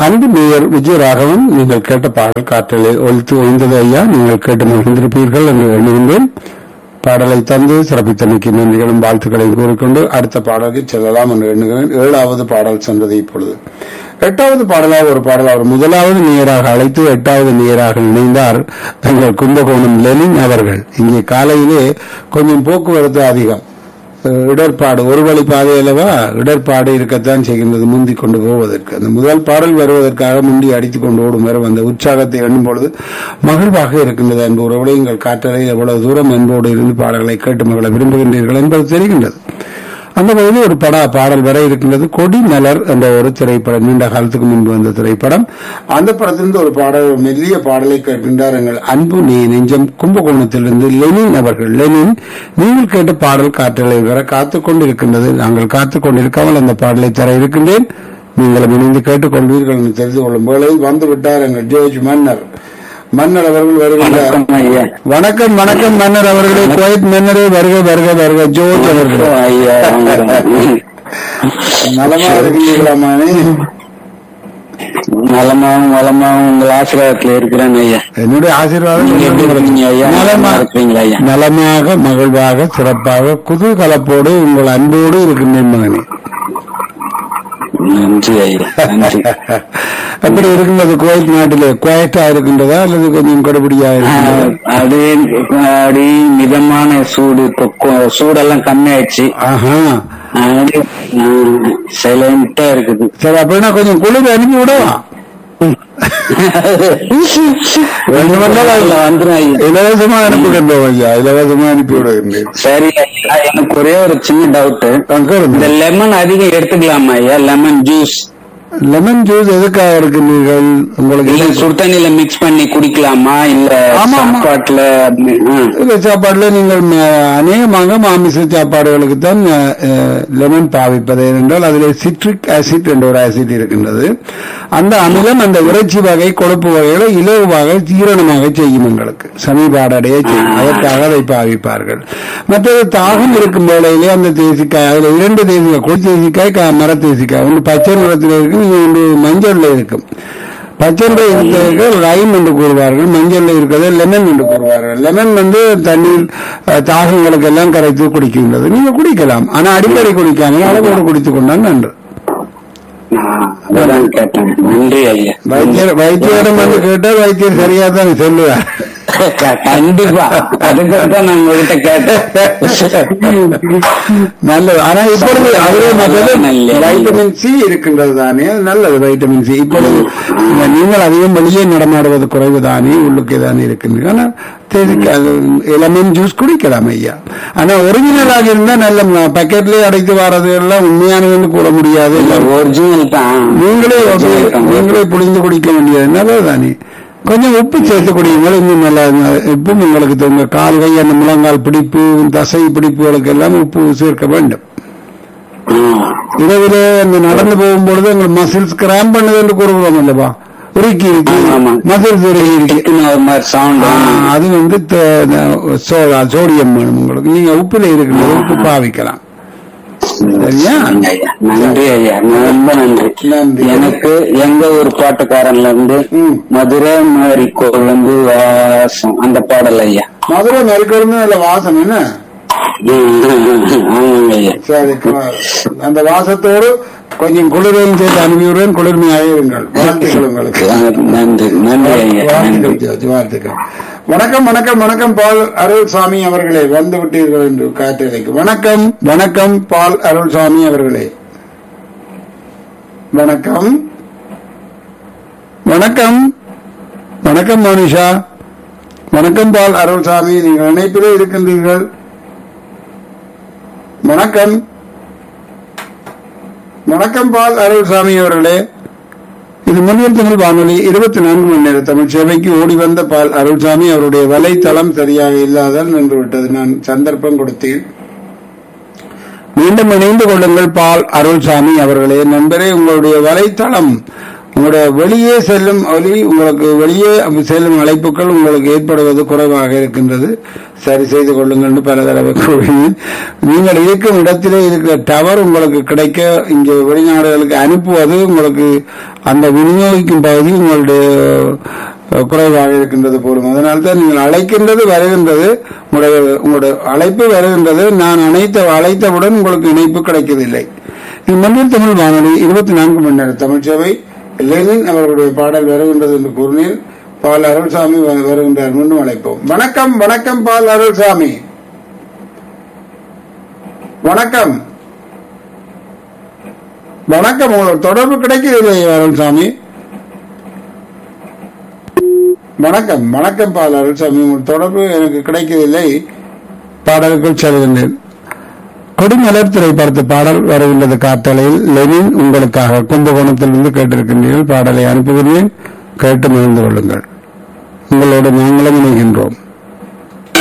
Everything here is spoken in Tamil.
அன்பு மேயர் விஜயராகவன் நீங்கள் கேட்ட பாடல் காற்றலில் ஒழித்து ஒழிந்தது ஐயா நீங்கள் கேட்டு மகிழ்ந்திருப்பீர்கள் என்று எண்ணுகின்றேன் பாடலை தந்து சிறப்பித்தமைக்கு நன்றிகளும் வாழ்த்துக்களையும் கூறிக்கொண்டு அடுத்த பாடலுக்கு செல்லலாம் என்று எண்ணுகிறேன் ஏழாவது பாடல் சென்றது இப்பொழுது எட்டாவது பாடலாக ஒரு பாடல் அவர் முதலாவது நேராக அழைத்து எட்டாவது நேராக இணைந்தார் தங்கள் கும்பகோணம் லெனின் அவர்கள் இங்கே காலையிலே கொஞ்சம் போக்குவரத்து அதிகம் அஹ் இடர்பாடு ஒரு வழி பாதை அல்லவா இடர்பாடு இருக்கத்தான் செய்கின்றது முந்தி கொண்டு போவதற்கு அந்த முதல் பாடல் வருவதற்காக முந்தி அடித்துக் கொண்டு ஓடும் வரை அந்த உற்சாகத்தை எண்ணும் பொழுது மகிழ்வாக இருக்கின்றது என்பது உறவுகளை எங்கள் காற்றலை எவ்வளவு தூரம் என்போடு இருந்து பாடல்களை கேட்டு மகள விரும்புகின்றீர்கள் என்பது தெரிகின்றது அந்த வகையில் ஒரு பட பாடல் வர இருக்கின்றது கொடி மலர் என்ற ஒரு திரைப்படம் நீண்ட காலத்துக்கு முன்பு வந்த திரைப்படம் அந்த படத்திலிருந்து ஒரு பாடல் மெல்லிய பாடலை கேட்கின்றார் எங்கள் அன்பு நீ நெஞ்சம் கும்பகோணத்திலிருந்து லெனின் அவர்கள் லெனின் நீங்கள் கேட்ட பாடல் காற்றலை வர காத்துக் கொண்டிருக்கின்றது நாங்கள் காத்துக் கொண்டிருக்காமல் அந்த பாடலை தர இருக்கின்றேன் நீங்கள் இணைந்து கேட்டுக்கொள்வீர்கள் என்று தெரிந்து கொள்ளும் வேளையில் வந்து விட்டார் எங்கள் ஜோர்ஜ் மன்னர் மன்னர் அவர்கள் வருகின்றார் வணக்கம் ஐயா வணக்கம் வணக்கம் மன்னர் அவர்களே குவைத் மன்னரே வருக வருக வருக ஜோர்ஜ் அவர்களே ஐயா வணக்கம். நலமா இருக்கீங்களாமானே நலமாவும் வளமாவும் உங்கள் ஆசீர்வாதத்துல இருக்கிறேன் ஐயா என்னுடைய ஆசீர்வாதம் நீங்க எப்படி இருக்கீங்க ஐயா நலமா- நலமா இருக்கிறீங்களா ஐயா நலமாக மகிழ்வாக சிறப்பாக குதூகலப்போடு உங்கள் அன்போடு இருக்கின்றேன் மகனே நன்றி ஐயா நன்றி எப்படி இருக்கின்றது குவைத் நாட்டிலே குவைட்டா இருக்கின்றதா அல்லது கொஞ்சம் கடுபடியா இருக்கின்றதா ஆஹ், அப்படியே அப்படியே மிதமான சூடு இப்போ கொ- சூடெல்லாம் கம்மியாயிடுச்சு ஆஹா சைலண்டா இருக்குது சரி அப்படின்னா கொஞ்சம் குளிர் அனுப்பி விடவா வேண்டுமென்றால் இல்ல, வந்துரும் ஐயா இலவசமா அனுப்பிவிடுறோம் ஐயா இலவசமா அனுப்பி விடுகின்றேன் சரி ஐயா எனக்கு ஒரே ஒரு சின்ன டவுட் அங்க இந்த லெமன் அதிகம் எடுத்துக்கலாமா ஐயா லெமன் ஜூஸ் லெமன் ஜூஸ் எதுக்காக இருக்கின்றீர்கள் உங்களுக்கு இல்ல சுடுதண்ணில மிக்ஸ் பண்ணி குடிக்கலாமா இல்ல ஆமா, ஆமா. சாப்பாட்டுல அப்படி- ஆ. இந்த சாப்பாடுல நீங்கள் ம- அநேகமாக மாமிச சாப்பாடுகளுக்கு தான் லெமன் பாவிப்பது ஏனென்றால் அதில் சிட்ரிக் ஆசிட் என்ற ஒரு ஆசிட் இருக்கின்றது அந்த அமிலம் அந்த இறைச்சி வகை கொழுப்பு வகைகளை இலகுவாக ஜீரணமாக செய்யும் எங்களுக்கு சமீபாடடைய செய்யும் அதற்காக அதை பாவிப்பார்கள் மற்றது தாகம் இருக்கும் வேளையிலே அந்த தேசிக்காய் அதுல இரண்டு தேசிக்காய் கொடி தேசிக்காய் க- மர தேசிக்காய் ஒன்று பச்சை நிறத்தில் இருக்கும் இன்னொன்று மஞ்சள்ல இருக்கும் பச்சைல இருக்கிறது லைம் என்று கூறுவார்கள் மஞ்சள்ல இருக்கிறது லெமன் என்று கூறுவார்கள் லெமன் வந்து தண்ணீர் அஹ், தாகங்களுக்கு எல்லாம் கரைத்து குடிக்கின்றது நீங்க குடிக்கலாம் ஆனா அடிக்கடி குடிக்காமல் அளவோடு குடித்துக் கொண்டால் நன்று ஆ, அதான் கேட்டேன் நன்றி ஐயா வைத்தியர் வைத்தியரிடம் வந்து கேட்டால் வைத்தியர் சரியா தான் சொல்லுவார் கண்டிப்பா அதுக்காக நான் உங்ககிட்ட கேட்டேன் நல்லது ஆனா இப்பொழுது அதுவே மற்றது நல்லது. வைட்டமின் சி இருக்கின்றது தானே அது நல்லது வைட்டமின் சி இப்பொழுது நீங்கள் அதிகம் வெளியே நடமாடுவது குறைவு தானே உள்ளுக்கே தானே இருக்கின்றீர்கள் ஆனா லெமன் ஜூஸ் குடிக்கலாம் ஐயா ஆனா ஒரிஜினலாக இருந்தா நல்ல பாக்கெட்லயே அடைத்து வர்றது எல்லாம் உண்மையானதுன்னு கூற முடியாது ஒரிஜினல் தான் நீங்களே அப்படியே- நீங்களே புளிந்து குடிக்க வேண்டியது நல்லது தானே கொஞ்சம் உப்பு சேர்த்து குடியுங்கள் இன்னும் நல்லா உப்பும் உங்களுக்கு தே- உங்க கால் கை அந்த முழங்கால் பிடிப்பு தசை பிடிப்புகளுக்கு எல்லாம் உப்பு சேர்க்க வேண்டும் ஆ. இரவில அந்த நடந்து போகும்பொழுது உங்கள் மசில்ஸ் கிராம் பண்ணுது என்று கூறுகிறோம் அல்லவா உருக்கி இருக்கு ஆமா. மசில்ஸ் உருகி இருக்கு டிக்குன்னு ஒரு மாதிரி சவுண்ட் ஆ, அது வந்து த- சோ- சோடியம் வேணும் உங்களுக்கு நீங்க உப்புல இருக்கிறது உப்பு பாவிக்கலாம் சரியா நன்றி ஐயா ரொம்ப நன்றி நன்றி. எனக்கு எங்க ஒரு பாட்டுக்காரன்ல இருந்து ம். மதுரை மாறி கொழுந்து வாசம் அந்த பாடல் ஐயா மதுரை நெருக்கிறது நல்ல வாசம் என்ன ஆமாங்க ஐயா சரி கு- அந்த வாசத்தோடு கொஞ்சம் குளிரையும் சேர்த்து அனுப்பிவிடுவேன் குளிர்மையாக இருங்கள் வாழ்த்துக்கள் உங்களுக்கு நன்றி நன்றி ஐயா வாழ்த்துக்கள் நன்றி ஜோஜ், வாழ்த்துக்கள் வணக்கம் வணக்கம் வணக்கம் பால் அருள்சாமி அவர்களே வந்து விட்டீர்கள் என்று காற்றலைக்கு வணக்கம் வணக்கம் பால் அருள்சாமி அவர்களே வணக்கம் வணக்கம் வணக்கம் மோனிஷா வணக்கம் பால் அருள்சாமி நீங்கள் இணைப்பிலே இருக்கின்றீர்கள் வணக்கம் வணக்கம் பால் அருள்சாமி அவர்களே இது முன்னில் தமிழ் வானொலி இருபத்தி நான்கு மணி நேர தமிழ் சேவைக்கு ஓடி வந்த பால் அருள்சாமி அவருடைய வலைத்தளம் சரியாக இல்லாதால் நின்று விட்டது நான் சந்தர்ப்பம் கொடுத்தேன் மீண்டும் இணைந்து கொள்ளுங்கள் பால் அருள்சாமி அவர்களே நண்பரே உங்களுடைய வலைத்தளம் உங்களுடைய வெளியே செல்லும் ஒலி உங்களுக்கு வெளியே செல்லும் அழைப்புகள் உங்களுக்கு ஏற்படுவது குறைவாக இருக்கின்றது சரி செய்து கொள்ளுங்கள் பல தடவை கூறினேன் நீங்கள் இருக்கும் இடத்திலே இருக்கிற டவர் உங்களுக்கு கிடைக்க இங்கே வெளிநாடுகளுக்கு அனுப்புவது உங்களுக்கு அந்த விநியோகிக்கும் பகுதி உங்களுடைய அஹ், குறைவாக இருக்கின்றது போலும் அதனால தான் நீங்கள் அழைக்கின்றது வருகின்றது உங்களுடைய உங்களுடைய அழைப்பு வருகின்றது நான் அனைத்த அழைத்தவுடன் உங்களுக்கு இணைப்பு கிடைக்கவில்லை மன்னர் தமிழ் வானொலி இருபத்தி நான்கு மணி நேர தமிழ் சேவை லெனின் அவர்களுடைய பாடல் வருகின்றது என்று கூறினேன் பால் அருள்சாமி வ- வருகின்றார் மீண்டும் அழைப்போம் வணக்கம் வணக்கம் பால் அருள்சாமி வணக்கம் வணக்கம் உங்களுக்கு தொடர்பு கிடைக்கவில்லை அருள்சாமி வணக்கம் வணக்கம் பால் அருள்சாமி உங்கள் தொடர்பு எனக்கு கிடைக்கவில்லை பாடலுக்குள் செல்கின்றேன் கொடிமலர் திரைப்படத்து பாடல் வரவுள்ளது காத்தலையில் லெனின் உங்களுக்காக கும்பகோணத்திலிருந்து கேட்டிருக்கின்றீர்கள் பாடலை அனுப்புகிறேன் கேட்டு மகிழ்ந்து கொள்ளுங்கள் உங்களோடு நாங்களும் இணைகின்றோம்